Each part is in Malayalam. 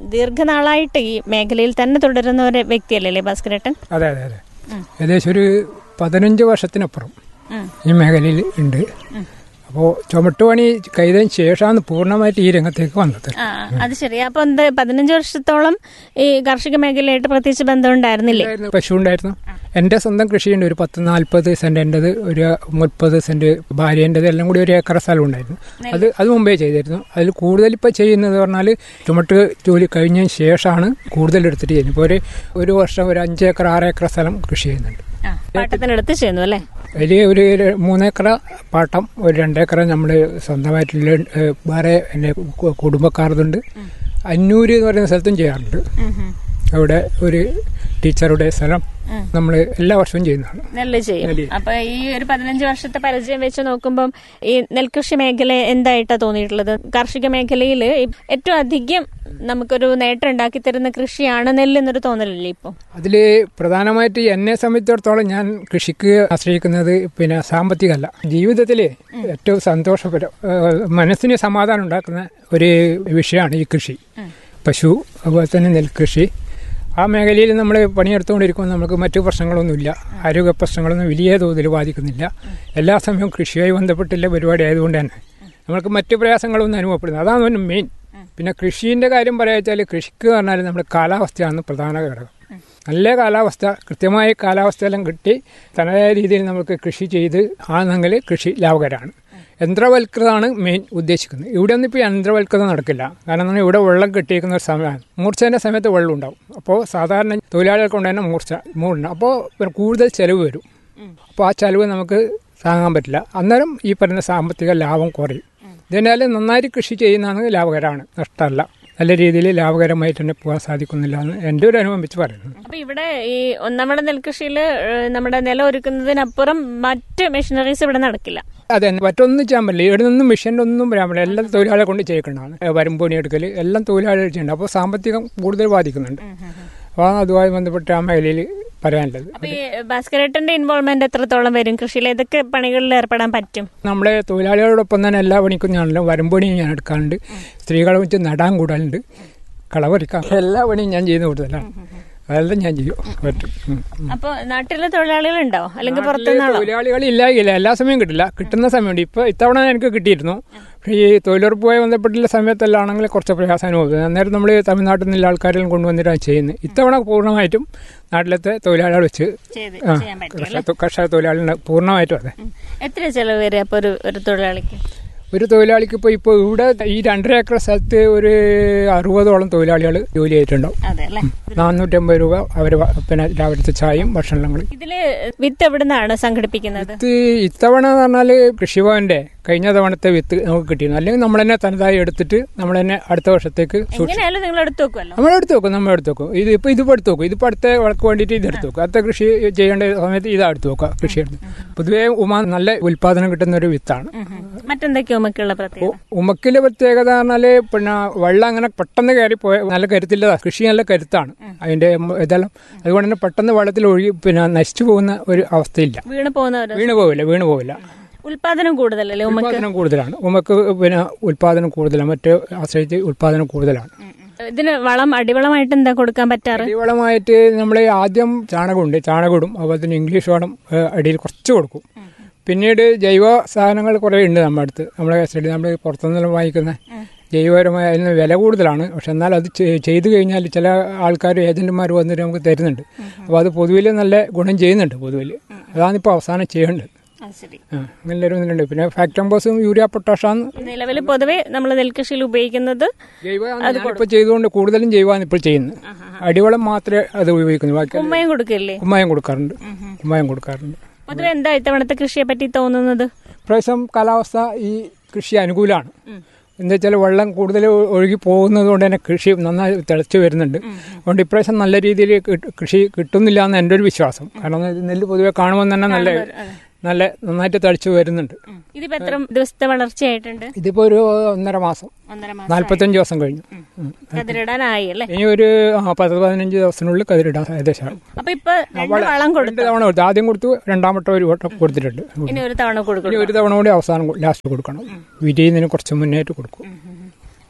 ദീർഘനാളായിട്ട് ഈ മേഖലയിൽ തന്നെ തുടരുന്ന ഒരു വ്യക്തിയല്ലേ ഭാസ്കരേട്ടൻ അതെ അതെ അതെ ഏകദേശം ഒരു പതിനഞ്ച് വർഷത്തിനപ്പുറം ഈ മേഖലയിൽ ഉണ്ട് അപ്പോൾ ചുമട്ടുപണി കൈതതിന് ശേഷമാണ് പൂർണ്ണമായിട്ട് ഈ രംഗത്തേക്ക് വന്നത് ആ അത് ശരി അപ്പൊ എന്ത് പതിനഞ്ച് വർഷത്തോളം ഈ കാർഷിക മേഖലയായിട്ട് പ്രത്യേകിച്ച് ബന്ധം ഉണ്ടായിരുന്നില്ലേ ഉണ്ടായിരുന്നു, പശു ഉണ്ടായിരുന്നു എൻ്റെ സ്വന്തം കൃഷിയുണ്ട് ഒരു പത്ത് നാൽപ്പത് സെന്റ് എൻ്റെത് ഒരു മുപ്പത് സെന്റ് ഭാര്യേൻ്റെത് എല്ലാം കൂടി ഒരു ഏക്കർ സ്ഥലം ഉണ്ടായിരുന്നു അത് അത് മുമ്പേ ചെയ്തിരുന്നു അതിൽ കൂടുതൽ ഇപ്പോൾ ചെയ്യുന്നത് പറഞ്ഞാൽ ചുമട്ട് ജോലി കഴിഞ്ഞതിന് ശേഷമാണ് കൂടുതൽ എടുത്തിട്ട് ചെയ്യുന്നത് ഇപ്പോൾ ഒരു ഒരു വർഷം ഒരു അഞ്ച് ഏക്കർ ആറ് ഏക്കർ സ്ഥലം കൃഷി ചെയ്യുന്നുണ്ട് ആ, പാട്ടത്തിനെടുത്ത് ചെയ്യുന്നു അല്ലേ അതിൽ ഒരു ര- മൂന്നേക്കറ പാട്ടം ഒരു രണ്ടേക്കറ നമ്മൾ സ്വന്തമായിട്ടുള്ള ഏഹ്, വേറെ എൻ്റെ കു- കുടുംബക്കാർതുണ്ട് അന്നൂര് എന്ന് പറയുന്ന സ്ഥലത്തും ചെയ്യാറുണ്ട് അവിടെ ഒരു ടീച്ചറുടെ സ്ഥലം നമ്മൾ എല്ലാ വർഷവും ചെയ്യുന്നതാണ് നെല്ല് ചെയ്യും നെല്ല്. അപ്പൊ ഈ ഒരു പതിനഞ്ച് വർഷത്തെ പരിചയം വെച്ച് നോക്കുമ്പോൾ ഈ നെൽകൃഷി മേഖല എന്തായിട്ടാ തോന്നിയിട്ടുള്ളത് കാർഷിക മേഖലയിൽ ഏറ്റവും അധികം നമുക്കൊരു നേട്ടം ഉണ്ടാക്കി തരുന്ന കൃഷിയാണ് നെല്ല് എന്നൊരു തോന്നലല്ലേ ഇപ്പൊ അതിൽ പ്രധാനമായിട്ട് എന്നെ സംബന്ധിച്ചിടത്തോളം ഞാൻ കൃഷിക്ക് ആശ്രയിക്കുന്നത് പിന്നെ സാമ്പത്തികമല്ല ജീവിതത്തിൽ ഏറ്റവും സന്തോഷപരം ഏഹ്, മനസ്സിന് സമാധാനം ഉണ്ടാക്കുന്ന ഒരു വിഷയമാണ് ഈ കൃഷി പശു അതുപോലെ തന്നെ നെൽകൃഷി ആ മേഖലയിൽ നമ്മൾ പണിയെടുത്തുകൊണ്ടിരിക്കുമ്പോൾ നമുക്ക് മറ്റു പ്രശ്നങ്ങളൊന്നുമില്ല ആരോഗ്യ പ്രശ്നങ്ങളൊന്നും വലിയ തോതിൽ ബാധിക്കുന്നില്ല എല്ലാ സമയവും കൃഷിയുമായി ബന്ധപ്പെട്ടുള്ള പരിപാടി ആയതുകൊണ്ട് തന്നെ നമ്മൾക്ക് മറ്റു പ്രയാസങ്ങളൊന്നും അനുഭവപ്പെടുന്നത് അതാണ് അതിന് മെയിൻ പിന്നെ കൃഷീൻ്റെ കാര്യം പറയാ വെച്ചാൽ കൃഷിക്ക് പറഞ്ഞാൽ നമ്മുടെ കാലാവസ്ഥയാണ് പ്രധാന ഘടകം നല്ല കാലാവസ്ഥ കൃത്യമായ കാലാവസ്ഥയെല്ലാം കിട്ടി തനതായ രീതിയിൽ നമുക്ക് കൃഷി ചെയ്ത് ആണെങ്കിൽ കൃഷി ലാഭകരമാണ് യന്ത്രവൽകൃതമാണ് മെയിൻ ഉദ്ദേശിക്കുന്നത് ഇവിടെ ഒന്നും ഇപ്പോൾ യന്ത്രവൽകൃതം നടക്കില്ല കാരണം എന്ന് പറഞ്ഞാൽ ഇവിടെ വെള്ളം കെട്ടിയിരിക്കുന്ന ഒരു സമയമാണ് മൂർച്ചേൻ്റെ സമയത്ത് വെള്ളം ഉണ്ടാവും അപ്പോൾ സാധാരണ തൊഴിലാളികൾ കൊണ്ട് തന്നെ മൂർച്ച മൂടുണ്ട് അപ്പോൾ പിന്നെ കൂടുതൽ ചെലവ് വരും അപ്പോൾ ആ ചെലവ് നമുക്ക് താങ്ങാൻ പറ്റില്ല അന്നേരം ഈ പറയുന്ന സാമ്പത്തിക ലാഭം കുറയും ഇതിനാൽ നന്നായിട്ട് കൃഷി ചെയ്യുന്നതാണ് ലാഭകരമാണ് നഷ്ടമല്ല നല്ല രീതിയിൽ ലാഭകരമായിട്ട് തന്നെ പോകാൻ സാധിക്കുന്നില്ല എന്ന് എൻ്റെ ഒരു അനുഭവം വെച്ച് പറയുന്നത് അപ്പൊ ഇവിടെ ഈ നമ്മുടെ നെൽകൃഷിയിൽ നമ്മുടെ നിലം ഒരുക്കുന്നതിനപ്പുറം മറ്റ് മെഷീനറീസ് ഇവിടെ നടക്കില്ല അതെ മറ്റൊന്നും ചെയ്യാൻ പറ്റില്ല ഇവിടെ നിന്നും മെഷീൻ്റെ ഒന്നും വരാൻ പറ്റില്ല എല്ലാം തൊഴിലാളികളെ കൊണ്ട് ചെയ്യിക്കേണ്ടതാണ് വരുമ്പോണി എടുക്കൽ എല്ലാം തൊഴിലാളികൾ ചെയ്യേണ്ടത് അപ്പോൾ സാമ്പത്തികം കൂടുതൽ ബാധിക്കുന്നുണ്ട് അപ്പോൾ അതുമായി ബന്ധപ്പെട്ട് ആ മേഖലയിൽ പറയാനുള്ളത് അപ്പൊ ഈ ഭാസ്കരേട്ടന്റെ ഇൻവോൾവ്മെന്റ് എത്രത്തോളം വരും കൃഷിയിൽ ഏതൊക്കെ പണികളിൽ ഏർപ്പെടാൻ പറ്റും നമ്മളെ തൊഴിലാളികളോടൊപ്പം തന്നെ എല്ലാ പണിക്കും ഞാനല്ലോ വരുമ്പോണിയും ഞാൻ എടുക്കാറുണ്ട് സ്ത്രീകളെ വെച്ച് നടാൻ കൂടാനുണ്ട് കളവറിക്കാൻ എല്ലാ പണിയും ഞാൻ ചെയ്യുന്ന കൂടുതലാണ് അതെല്ലാം ഞാൻ ചെയ്യും പറ്റും ഉം. ഉം. അപ്പൊ നാട്ടിലെ തൊഴിലാളികളുണ്ടോ അല്ലെങ്കിൽ പുറത്തുനിന്നാണോ തൊഴിലാളികൾ ഇല്ലാകില്ല എല്ലാ സമയവും കിട്ടില്ല കിട്ടുന്ന സമയമുണ്ട് ഇപ്പൊ ഇത്തവണ എനിക്ക് കിട്ടിയിരുന്നു പക്ഷേ ഈ തൊഴിലുറപ്പുമായി ബന്ധപ്പെട്ടുള്ള സമയത്തെല്ലാം ആണെങ്കിൽ കുറച്ച് പ്രയാസം അനുഭവപ്പെടും അന്നേരം നമ്മൾ തമിഴ്നാട്ടിൽ നിന്നുള്ള ആൾക്കാരെല്ലാം കൊണ്ടുവന്നിട്ടാണ് ചെയ്യുന്നത് ഇത്തവണ പൂർണ്ണമായിട്ടും നാട്ടിലത്തെ തൊഴിലാളികൾ വെച്ച് ചെയ്ത് ആ, ചെയ്യാൻ പറ്റും അല്ലേ? കർഷക കർഷക തൊഴിലാളികൾ പൂർണ്ണമായിട്ടും അതെ ഉം. എത്ര ചെലവ് വരും അപ്പൊ ഒരു ഒരു തൊഴിലാളിക്ക് ഒരു തൊഴിലാളിക്ക് ഇപ്പോൾ ഇപ്പോൾ ഇവിടെ ഈ രണ്ടര ഏക്കർ സ്ഥലത്ത് ഒരു അറുപതോളം തൊഴിലാളികൾ ജോലി ചെയ്തിട്ടുണ്ടാവും അതെ അല്ലേ നാനൂറ്റമ്പത് രൂപ അവർ പിന്നെ രാവിലത്തെ ചായയും ഭക്ഷണം ഇതില് വിത്ത് എവിടുന്നാണ് സംഘടിപ്പിക്കുന്നത് വിത്ത് ഇത്തവണ എന്ന് പറഞ്ഞാൽ കൃഷിഭവന്റെ കഴിഞ്ഞ തവണത്തെ വിത്ത് നമുക്ക് കിട്ടിയിരുന്നു അല്ലെങ്കിൽ നമ്മൾ തന്നെ തനതായി എടുത്തിട്ട് നമ്മൾ തന്നെ അടുത്ത വർഷത്തേക്ക് സൂക്ഷിക്കും എങ്ങനെയായാലും നിങ്ങൾ എടുത്തു വെക്കുമല്ലോ നമ്മൾ എടുത്ത് വെക്കും നമ്മൾ എടുത്ത് വെക്കും ഇത് ഇപ്പൊ ഇതിപ്പോ എടുത്ത് വെക്കും ഇതിപ്പോ അടുത്ത വിളക്ക് വേണ്ടിയിട്ട് ഇത് എടുത്ത് വെക്കും അടുത്ത കൃഷി ചെയ്യേണ്ട സമയത്ത് ഇതാ എടുത്ത് വെക്കുക കൃഷി എടുത്ത് പൊതുവേ ഉമ നല്ല ഉൽപാദനം കിട്ടുന്ന ഒരു വിത്താണ് മറ്റെന്തൊക്കെയോ മക്കളുള്ള പ്രത്യേകത ഉമക്കിലെ പ്രത്യേകത പറഞ്ഞാല് പിന്നെ വെള്ളം അങ്ങനെ പെട്ടെന്ന് കയറി പോയ നല്ല കരുത്തില്ലതാ കൃഷി നല്ല കരുത്താണ് അതിന്റെ മ- ഇതെല്ലാം അതുകൊണ്ട് തന്നെ പെട്ടെന്ന് വെള്ളത്തിൽ ഒഴുകി പിന്നെ നശിച്ചു പോകുന്ന ഒരു അവസ്ഥയില്ല വീണ് പോകുന്ന ഒരു വീണ് പോവില്ല വീണ് പോവില്ല ഉൽപാദനം കൂടുതലല്ലേ ഉമ്മക്ക് ഉൽപാദനം കൂടുതലാണ് ഉമക്ക് പിന്നെ ഉൽപാദനം കൂടുതലാണ് മറ്റ് ആശ്രയിച്ച് ഉൽപാദനം കൂടുതലാണ് ഇതിന് വളം അടിവളമായിട്ട് എന്താ കൊടുക്കാൻ പറ്റാറ് അടിവളമായിട്ട് നമ്മൾ ആദ്യം ചാണകമുണ്ട് ചാണകം ഇടും അതുപോലെ തന്നെ ഇംഗ്ലീഷ് വളം ഏഹ്, അടിയിൽ കുറച്ച് കൊടുക്കും പിന്നീട് ജൈവ സാധനങ്ങൾ കുറേ ഉണ്ട് നമ്മുടെ അടുത്ത് നമ്മുടെ കസ്റ്റഡി നമ്മൾ പുറത്തുനിന്നെല്ലാം വാങ്ങിക്കുന്ന ജൈവപരമായ അതിന് വില കൂടുതലാണ് പക്ഷെ എന്നാൽ അത് ചെ- ചെയ്തു കഴിഞ്ഞാൽ ചില ആൾക്കാർ ഏജന്റുമാർ വന്നിട്ട് നമുക്ക് തരുന്നുണ്ട് അപ്പോൾ അത് പൊതുവിൽ നല്ല ഗുണം ചെയ്യുന്നുണ്ട് പൊതുവിൽ അതാണിപ്പോൾ അവസാനം ചെയ്യേണ്ടത് ശരി ആ അങ്ങനെ ഒരു ഇതുണ്ട് പിന്നെ ഫാക്ടംബോസും യൂരിയ പൊട്ടാഷാണ് നിലവിൽ പൊതുവെ നമ്മൾ നെൽകൃഷിയിൽ ഉപയോഗിക്കുന്നത് ജൈവ ഇപ്പോൾ ചെയ്തുകൊണ്ട് കൂടുതലും ജൈവമാണ് ഇപ്പോൾ ചെയ്യുന്നത് അടിവളം മാത്രമേ അത് ഉപയോഗിക്കുന്നു ബാക്കി ഉമ്മയും കൊടുക്കില്ലേ കുമ്മായം കൊടുക്കാറുണ്ട് കുമ്മായം കൊടുക്കാറുണ്ട് പൊതുവെ എന്താ ഇത്തവണത്തെ കൃഷിയെ പറ്റി തോന്നുന്നത് ഇപ്രാവശ്യം കാലാവസ്ഥ ഈ കൃഷി അനുകൂലമാണ് എന്താ വെച്ചാൽ വെള്ളം കൂടുതൽ ഒഴുകി പോകുന്നത് കൊണ്ട് തന്നെ കൃഷി നന്നായി തിളച്ചു വരുന്നുണ്ട് അതുകൊണ്ട് ഇപ്രാവശ്യം നല്ല രീതിയിൽ കിട്ട- കൃഷി കിട്ടുന്നില്ല എന്ന് എൻ്റെ ഒരു വിശ്വാസം കാരണം ഇത് നെല്ല് പൊതുവെ കാണുമ്പോൾ തന്നെ നല്ല നല്ല നന്നായിട്ട് തളിച്ചു വരുന്നുണ്ട് ഇതിപ്പോ എത്ര ദിവസത്തെ വളർച്ചയായിട്ടുണ്ട് ഇതിപ്പോൾ ഒരു ഒന്നര മാസം ഒന്നര മാസം നാൽപ്പത്തഞ്ച് ദിവസം കഴിഞ്ഞു ഉം. കതിരിടാനായി അല്ലേ ഇനി ഒരു ആ, പത്ത് പതിനഞ്ച് ദിവസത്തിനുള്ളിൽ കതിരിടാൻ ഏകദേശം ആവും. അപ്പൊ ഇപ്പൊ രണ്ട് വളം കൊടുത്തു രണ്ട് തവണ കൊടുത്തു ആദ്യം കൊടുത്തു രണ്ടാമത്തെ ഒരു വട്ടം കൊടുത്തിട്ടുണ്ട് ഇനി ഒരു തവണ കൊടുക്കും ഇനി ഒരു തവണ കൂടി അവസാനം ലാസ്റ്റ് കൊടുക്കണം വിരിയുന്നതിന് കുറച്ച് മുന്നേറ്റ് കൊടുക്കും ഇപ്പൊ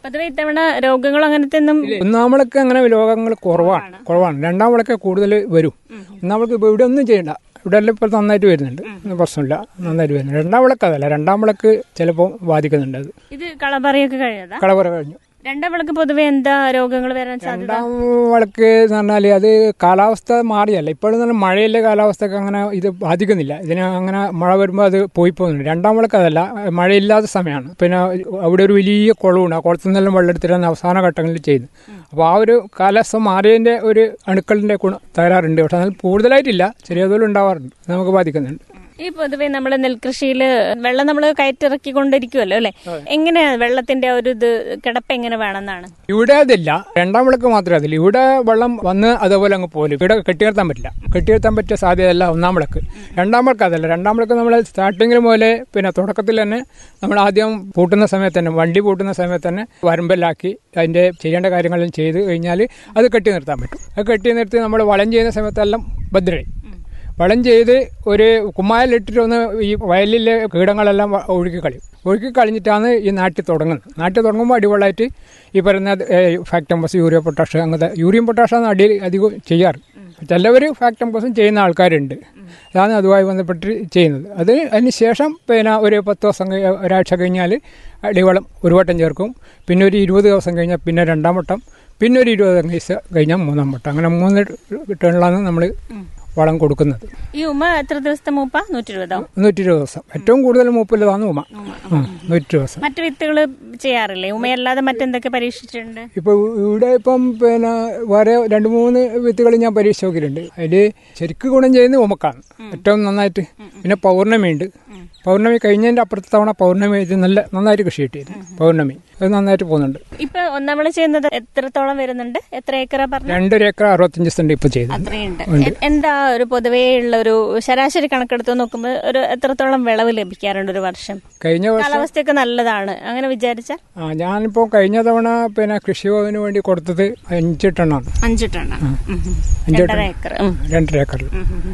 പൊതുവെ ഇത്തവണ രോഗങ്ങളോ അങ്ങനത്തെ ഒന്നും ഒന്നാമളൊക്കെ അങ്ങനെ രോഗങ്ങൾ കുറവാണ് കുറവാണ് രണ്ടാം വിളക്ക് കൂടുതൽ വരും ഒന്നാമൾക്ക് ഇപ്പോൾ ഇവിടെ ഒന്നും ചെയ്യണ്ട ഇവിടെ എല്ലാം ഇപ്പോൾ നന്നായിട്ട് വരുന്നുണ്ട് ഒന്നും പ്രശ്നമില്ല നന്നായിട്ട് വരുന്നുണ്ട് രണ്ടാം വിളക്ക് അതല്ല രണ്ടാം വിളക്ക് ചിലപ്പോൾ ബാധിക്കുന്നുണ്ട് അത് ഇത് കളപറിയൊക്കെ കഴിഞ്ഞതാ കളവറ കഴിഞ്ഞു രണ്ടാം വിളക്ക് പൊതുവെ എന്താ രോഗങ്ങൾ വരാൻ സാധ്യത രണ്ടാം വിളക്ക് എന്ന് പറഞ്ഞാൽ അത് കാലാവസ്ഥ മാറിയല്ല ഇപ്പോഴും നല്ല മഴയിലെ കാലാവസ്ഥക്ക് അങ്ങനെ ഇത് ബാധിക്കുന്നില്ല ഇതിന് അങ്ങനെ മഴ വരുമ്പോൾ അത് പോയി പോകുന്നുണ്ട് രണ്ടാം വിളക്ക് അതല്ല മഴയില്ലാത്ത സമയമാണ് പിന്നെ അവിടെ ഒരു വലിയ കുളമുണ്ട് ആ കുളത്തിൽ നിന്നെല്ലാം വെള്ളം എടുത്തിട്ടാണ് അവസാന ഘട്ടങ്ങളിൽ ചെയ്യുന്നത് അപ്പോൾ ആ ഒരു കാലാവസ്ഥ മാറിയതിൻ്റെ ഒരു അണുക്കളിൻ്റെ ഗുണം തകരാറുണ്ട് പക്ഷെ എന്നാൽ കൂടുതലായിട്ടില്ല ചെറിയ തോതിൽ ഉണ്ടാവാറുണ്ട് നമുക്ക് ബാധിക്കുന്നുണ്ട് ഈ പൊതുവെ നമ്മൾ നെൽകൃഷിയിൽ വെള്ളം നമ്മൾ കയറ്റിറക്കിക്കൊണ്ടിരിക്കുമല്ലോ അല്ലെ എങ്ങനെയാ വെള്ളത്തിന്റെ ആ ഒരു ഇത് കിടപ്പ് എങ്ങനെ വേണമെന്നാണ് ഇവിടെ അതില്ല രണ്ടാം വിളക്ക് മാത്രമേ അതില്ല ഇവിടെ വെള്ളം വന്ന് അതേപോലെ അങ്ങ് പോലും ഇവിടെ കെട്ടിനിർത്താൻ പറ്റില്ല കെട്ടിനിർത്താൻ പറ്റിയ സാധ്യതയല്ല ഒന്നാം വിളക്ക് രണ്ടാം വിളക്ക് അതല്ല രണ്ടാം വിളക്ക് നമ്മൾ സ്റ്റാർട്ടിങ്ങിൽ മുതലേ പിന്നെ തുടക്കത്തിൽ തന്നെ നമ്മൾ ആദ്യം പൂട്ടുന്ന സമയത്ത് തന്നെ വണ്ടി പൂട്ടുന്ന സമയത്ത് തന്നെ വരമ്പലാക്കി അതിന്റെ ചെയ്യേണ്ട കാര്യങ്ങളെല്ലാം ചെയ്ത് കഴിഞ്ഞാൽ അത് കെട്ടി നിർത്താൻ പറ്റും അത് കെട്ടി നിർത്തി നമ്മൾ വളം ചെയ്യുന്ന സമയത്തെല്ലാം ഭദ്രമായി വളം ചെയ്ത് ഒരു കുമ്മായിലിട്ടിട്ട് ഒന്ന് ഈ വയലിലെ കീടങ്ങളെല്ലാം വ- ഒഴുക്കി കളയും ഒഴുക്കി കളഞ്ഞിട്ടാണ് ഈ നാട്ടിൽ തുടങ്ങുന്നത് നാട്ടിൽ തുടങ്ങുമ്പോൾ അടിവെള്ളമായിട്ട് ഈ പറയുന്ന ഫാക്ടംബസ് യൂറിയ പൊട്ടാഷ് അങ്ങനത്തെ യൂറിയം പൊട്ടാഷാണ് അടിയിൽ അധികം ചെയ്യാറ് ചിലവർ ഫാക്ടംബസും ചെയ്യുന്ന ആൾക്കാരുണ്ട് അതാണ് അതുമായി ബന്ധപ്പെട്ട് ചെയ്യുന്നത് അത് അതിന് ശേഷം പിന്നെ ഒരു പത്ത് ദിവസം കഴി- ഒരാഴ്ച കഴിഞ്ഞാൽ അടിവളം ഒരു വട്ടം ചേർക്കും പിന്നെ ഒരു ഇരുപത് ദിവസം കഴിഞ്ഞാൽ പിന്നെ രണ്ടാം വട്ടം പിന്നെ ഒരു ഇരുപത് ദിവസം കഴിഞ്ഞാൽ മൂന്നാം വട്ടം അങ്ങനെ മൂന്ന് ടേണിലാണ് നമ്മൾ വളം കൊടുക്കുന്നത് ഈ ഉമ്മ എത്ര ദിവസത്തെ മൂപ്പ നൂറ്റി ഇരുപതോ നൂറ്റി ഇരുപത് ദിവസം ഏറ്റവും കൂടുതൽ മൂപ്പില്ലതാണ് ഉമ ഉം, നൂറ്റി ദിവസം മറ്റു വിത്തുകൾ ചെയ്യാറില്ലേ ഉമയല്ലാതെ മറ്റെന്തൊക്കെ പരീക്ഷിച്ചിട്ടുണ്ട് ഇപ്പൊ ഇവിടെ ഇപ്പം പിന്നെ വേറെ രണ്ട് മൂന്ന് വിത്തുകൾ ഞാൻ പരീക്ഷ നോക്കിയിട്ടുണ്ട് അതില് ശരിക്കും ഗുണം ചെയ്യുന്നത് ഉമക്കാണ് ഏറ്റവും നന്നായിട്ട് പിന്നെ പൗർണമിയുണ്ട് പൗർണമി കഴിഞ്ഞതിന്റെ അപ്പുറത്തെ തവണ പൗർണമി ഇത് നല്ല നന്നായിട്ട് കൃഷി കിട്ടിയിരുന്നു പൗർണമി അത് നന്നായിട്ട് പോകുന്നുണ്ട് ഇപ്പൊ ഒന്നാമത് ചെയ്യുന്നത് എത്രത്തോളം വരുന്നുണ്ട് എത്ര ഏക്കറ പറഞ്ഞു രണ്ടര ഏക്കർ അറുപത്തഞ്ച് സെന്റ് ഇപ്പൊ ചെയ്തു അത്രയുണ്ട് എ- എന്താ ഒരു പൊതുവേ ഉള്ള ഒരു ശരാശരി കണക്കെടുത്ത് നോക്കുമ്പോൾ ഒരു എത്രത്തോളം വിളവ് ലഭിക്കാറുണ്ട് ഒരു വർഷം കഴിഞ്ഞ വർഷം കാലാവസ്ഥയൊക്കെ നല്ലതാണ് അങ്ങനെ വിചാരിച്ചാൽ ആ ഞാനിപ്പോ കഴിഞ്ഞ തവണ പിന്നെ കൃഷി ഭവന് വേണ്ടി കൊടുത്തത് അഞ്ച് ടണ്ണാണ് അഞ്ച് ടൺ അഞ്ച് രണ്ടര ഏക്കർ ഉം. രണ്ടര ഏക്കറിൽ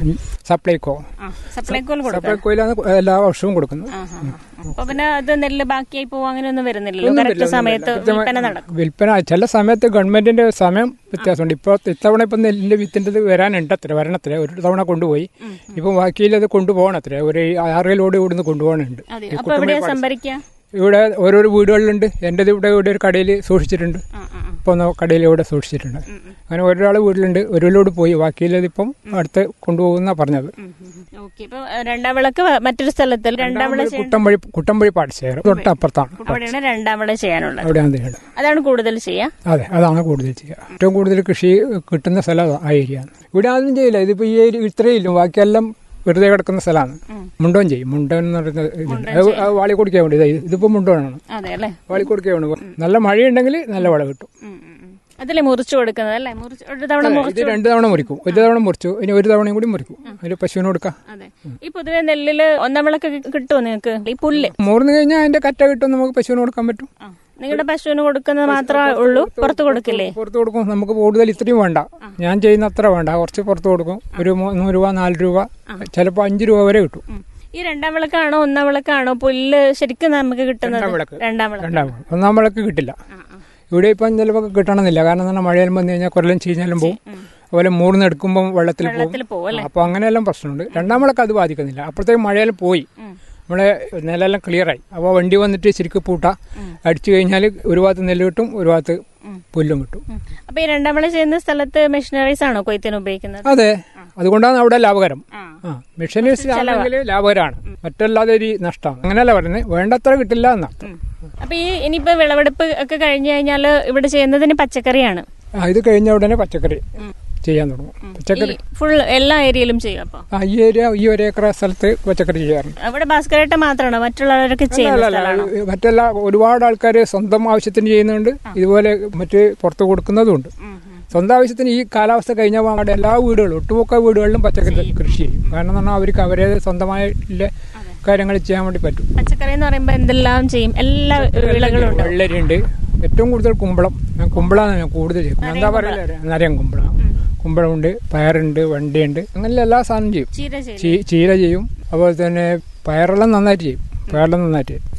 സപ്ലൈകോ ആ, സപ്ലൈകോയിൽ കൊടുക്കാം സപ്ലൈകോയിലാണ് എല്ലാ വർഷവും കൊടുക്കുന്നത് അപ്പൊ പിന്നെ അത് നെല്ല് ബാക്കിയായി പോവും അങ്ങനെയൊന്നും വരുന്നില്ലല്ലോ കറക്റ്റ് സമയത്ത് വിൽപ്പന നടക്കും വിൽപ്പന ചില സമയത്ത് ഗവൺമെന്റിന്റെ സമയം വ്യത്യാസമുണ്ട് ഇപ്പോൾ ഇത്തവണ ഇപ്പം നെല്ലിന്റെ വിത്തിന്റെ വരാനുണ്ട് അത്ര വരണത്ര ഒരു തവണ കൊണ്ടുപോയി ഇപ്പം ബാക്കിയിൽ അത് കൊണ്ടുപോകണത്ര ഒരു ആറ് ലോഡ് ഇവിടുന്ന് കൊണ്ടുപോകണുണ്ട് അതെ അപ്പൊ എവിടെയാ സംഭരിക്കുക ഇവിടെ ഓരോരോ വീടുകളിലുണ്ട് എൻ്റെ ഇവിടെ ഇവിടെ ഒരു കടയിൽ സൂക്ഷിച്ചിട്ടുണ്ട് ആ, ആ, ആ. ഇപ്പോൾ ഒന്ന് കടയിൽ ഇവിടെ സൂക്ഷിച്ചിട്ടുണ്ട് അങ്ങനെ ഒരാൾ വീട്ടിലുണ്ട് ഒരു ലോഡ് പോയി ബാക്കിയുള്ളത് ഇപ്പം അടുത്ത് കൊണ്ടുപോകുന്ന പറഞ്ഞത് ഓക്കെ ഇപ്പൊ രണ്ടാം വിളക്ക് വ- മറ്റൊരു സ്ഥലത്ത് രണ്ടാം വിള ചെയ്യ- കുട്ടമ്പഴി കുട്ടമ്പഴി പാടശേഖർ തൊട്ടപ്പുറത്താണ് അവിടെയാണ് രണ്ടാം വിള ചെയ്യാനുള്ളത് അവിടെയാണ് ചെയ്യേണ്ടത് അതാണ് കൂടുതൽ ചെയ്യാ അതെ അതാണ് കൂടുതൽ ചെയ്യുക ഏറ്റവും കൂടുതൽ കൃഷി കിട്ടുന്ന സ്ഥലം ആ ഏരിയ ആണ് ഇവിടെ ആദ്യം ചെയ്യില്ല ഇതിപ്പോ ഈ ഏരിയ ഇത്രയേ ഇല്ല ബാക്കിയെല്ലാം വെറുതെ കിടക്കുന്ന സ്ഥലമാണ് മുണ്ടോൻ ചെയ്യും മുണ്ടോൻ എന്ന് പറയുന്നത് ഇതുണ്ട്. അത് അത് വാളി കൊടുക്കാൻ വേണ്ടി ഇതാ ഇതിപ്പോ മുണ്ടോനാണ് അതെ അല്ലേ വാളി കൊടുക്കാൻ വേണ്ടി നല്ല മഴയുണ്ടെങ്കിൽ നല്ല വിള കിട്ടും ഉം, ഉം, ഉം. അതിലെ മുറിച്ചു കൊടുക്കുന്നത് അല്ലേ മുറിച്ച് ഒരു തവണ ഇത് മുറിച്ചു രണ്ട് തവണ മുറിക്കും ഒരു തവണ മുറിച്ചു ഇനി ഒരു തവണയും കൂടി മുറിക്കും അതിന് പശുവിന് കൊടുക്കാം അതെ ഈ പൊതുവെ നെല്ലില് ഒന്നാം വിളക്ക് കിട്ടുമോ നിങ്ങൾക്ക് ഈ പുല്ല് മൂർന്ന് കഴിഞ്ഞാൽ അതിന്റെ കറ്റ കിട്ടും നമുക്ക് പശുവിന് കൊടുക്കാൻ പറ്റും നിങ്ങളുടെ പശുവിന് കൊടുക്കുന്നത് മാത്രമേ ഉള്ളൂ പുറത്ത് കൊടുക്കില്ലേ പുറത്ത് കൊടുക്കും നമുക്ക് കൂടുതൽ ഇത്രയും വേണ്ട ഞാൻ ചെയ്യുന്ന അത്ര വേണ്ട കുറച്ച് പുറത്ത് കൊടുക്കും ഒരു മൂന്ന് രൂപ നാല് രൂപ ചിലപ്പോൾ അഞ്ച് രൂപ വരെ കിട്ടും ഉം. ഈ രണ്ടാം വിളക്കാണോ ഒന്നാം വിളക്കാണോ പുല്ല് ശരിക്കും നമുക്ക് കിട്ടുന്നത് രണ്ടാം വിളക്ക്. രണ്ടാം വിളക്ക് രണ്ടാം വിള. ഒന്നാം വിളക്ക് കിട്ടില്ല ആ, ആ. ഇവിടെ ഇപ്പം ചിലപ്പോൾ കിട്ടണമെന്നില്ല കാരണം തന്നെ മഴയെല്ലാം വന്നു കഴിഞ്ഞാൽ കുറെല്ലാം ചീഞ്ഞാലും പോകും അതുപോലെ മൂർന്ന് എടുക്കുമ്പോൾ വെള്ളത്തിൽ പോകും വെള്ളത്തിൽ പോവും അല്ലേ അപ്പോൾ അങ്ങനെയെല്ലാം പ്രശ്നമുണ്ട് രണ്ടാം വിളക്ക് അത് ബാധിക്കുന്നില്ല അപ്പോഴത്തേക്ക് മഴയെല്ലാം പോയി നമ്മളെ നിലെല്ലാം ക്ലിയറായി അപ്പോൾ വണ്ടി വന്നിട്ട് ശരിക്കും പൂട്ട അടിച്ചു കഴിഞ്ഞാൽ ഒരു ഭാഗത്ത് നെല്ല് കിട്ടും ഒരു ഭാഗത്ത് പുല്ലും കിട്ടും ഉം. അപ്പൊ ഈ രണ്ടാം വിള ചെയ്യുന്ന സ്ഥലത്ത് മെഷീനറീസ് ആണോ കൊയ്ത്തിന് ഉപയോഗിക്കുന്നത് അതെ അതുകൊണ്ടാണ് അവിടെ ലാഭകരം ആ. ആ മെഷീനീസ് ആണെങ്കിൽ ലാഭകരമാണ് മറ്റല്ലാതെ ഒരു നഷ്ടമാണ് അങ്ങനെയല്ല പറയുന്നത് വേണ്ടത്ര കിട്ടില്ല എന്നർത്ഥം അപ്പൊ ഈ ഇനിയിപ്പോ വിളവെടുപ്പ് ഒക്കെ കഴിഞ്ഞു കഴിഞ്ഞാൽ ഇവിടെ ചെയ്യുന്നതിന് പച്ചക്കറിയാണ് ആ ഇത് കഴിഞ്ഞ ഉടനെ പച്ചക്കറി ചെയ്യാൻ തുടങ്ങും പച്ചക്കറി ഫുൾ എല്ലാ ഏരിയയിലും ചെയ്യും അപ്പൊ ആ ഈ ഏരിയ ഈ ഒരു ഏക്കർ സ്ഥലത്ത് പച്ചക്കറി ചെയ്യാറുണ്ട് അവിടെ ഭാസ്കരേട്ട മാത്രമാണോ മറ്റുള്ളവരൊക്കെ ചെയ്യുന്ന അല്ല, സ്ഥലമാണോ അല്ല, മറ്റെല്ലാ ഒരുപാട് ആൾക്കാർ സ്വന്തം ആവശ്യത്തിന് ചെയ്യുന്നുണ്ട് ഇതുപോലെ മറ്റ് പുറത്ത് കൊടുക്കുന്നതുമുണ്ട് സ്വന്തം ആവശ്യത്തിന് ഈ കാലാവസ്ഥ കഴിഞ്ഞ പാടെ എല്ലാ വീടുകളും ഒട്ടുമുക്ക വീടുകളിലും പച്ചക്കറി കൃഷി ചെയ്യും കാരണം എന്ന് പറഞ്ഞാൽ അവർക്ക് അവരെ സ്വന്തമായ കാര്യങ്ങൾ ചെയ്യാൻ വേണ്ടി പറ്റും പച്ചക്കറി എന്ന് പറയുമ്പോ എന്തെല്ലാം ചെയ്യും എല്ലാ വിളകളും ഉണ്ട് വെള്ളരിയുണ്ട് ഏറ്റവും കൂടുതൽ കുമ്പളം ഞാൻ കുമ്പളാണ് ഞാൻ കൂടുതൽ ചെയ്യും എന്താ പറയില്ല നരയം കുമ്പളം കുമ്പളമുണ്ട് പയറുണ്ട് വണ്ടിയുണ്ട് അങ്ങനെ എല്ലാ സാധനവും ചെയ്യും ചീര ചെയ്യും ചീ- ചീര ചെയ്യും അതുപോലെ തന്നെ പയറെല്ലാം നന്നായിട്ട് ചെയ്യും പയറെല്ലാം നന്നായിട്ട് ചെയ്യും